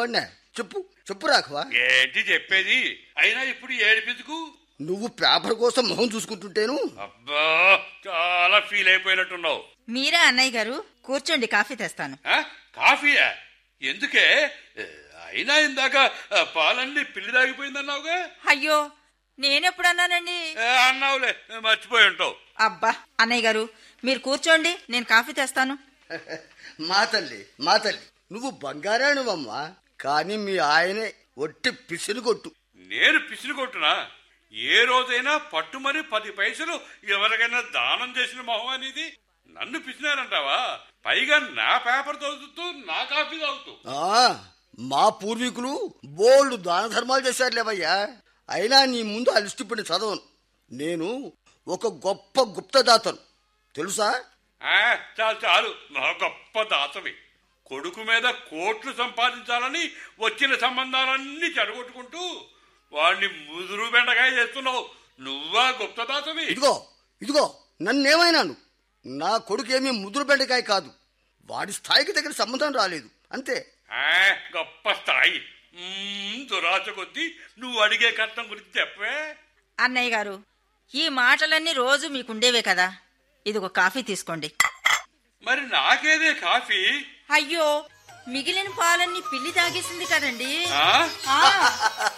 పిల్లవాడినా చెప్పు చెప్పు రాఘవా ఏంటి చెప్పేది అయినా ఇప్పుడు ఏడిపించుకు నువ్వు పేపర్ కోసం మొహం చూసుకుంటుంటేను అబ్బా చాలా ఫీల్ అయిపోయినట్టున్నావు మీరా అన్నయ్య గారు కూర్చోండి కాఫీ తెస్తాను ఆ? కాఫీయా ఎందుకే ఏ, అయినా ఇందాక ఆ, పాలన్నీ పిల్లి దాగిపోయిందన్నావుగా అయ్యో నేనెప్పుడన్నానండి ఏ, అన్నావులే మర్చిపోయి ఉంటావు అబ్బా అన్నయ్య గారు మీరు కూర్చోండి నేను కాఫీ తెస్తాను మా తల్లి మా తల్లి నువ్వు బంగారానివమ్మా కానీ మీ ఆయనే ఒట్టి పిసిని కొట్టు నేను పిసిని కొట్టునా ఏ రోజైనా పట్టుమని పది పైసలు ఎవరికైనా దానం చేసిన మొహం అనేది నన్ను పిసినారంటావా పైగా నా పేపర్ చదువుతూ నా కాఫీ తాగుతూ ఆ, మా పూర్వీకులు బోల్డ్ దాన ధర్మాలు చేశారు లేవయ్యా అయినా నీ ముందు ఆ లిస్టు ఇప్పుడు చదవను నేను ఒక గొప్ప గుప్తదాతను తెలుసా ఆ, చాలు చాలు నా గొప్ప దాతవి కొడుకు మీద కోట్లు సంపాదించాలని వచ్చిన సంబంధాలన్నీ చెడగొట్టుకుంటూ వాడిని ముదురు బెండకాయ చేస్తున్నావు నువ్వా గుప్త దాతవి ఇదిగో ఇదిగో నన్నేమైనాను నా కొడుకేమీ ముదురు బెండకాయ కాదు వాడి స్థాయికి దగ్గర సంబంధం రాలేదు అంతే ఆ, గొప్ప స్థాయి మ్మ్, దురాశ కొద్దీ నువ్వు అడిగే కట్నం గురించి చెప్పే అన్నయ్య గారు ఈ మాటలన్నీ రోజు మీకుండేవే కదా ఇదిగో కాఫీ తీసుకోండి మరి నాకేదే కాఫీ అయ్యో మిగిలిన పాలన్నీ పిల్లి తాగేసింది కదండి ఆ ఆ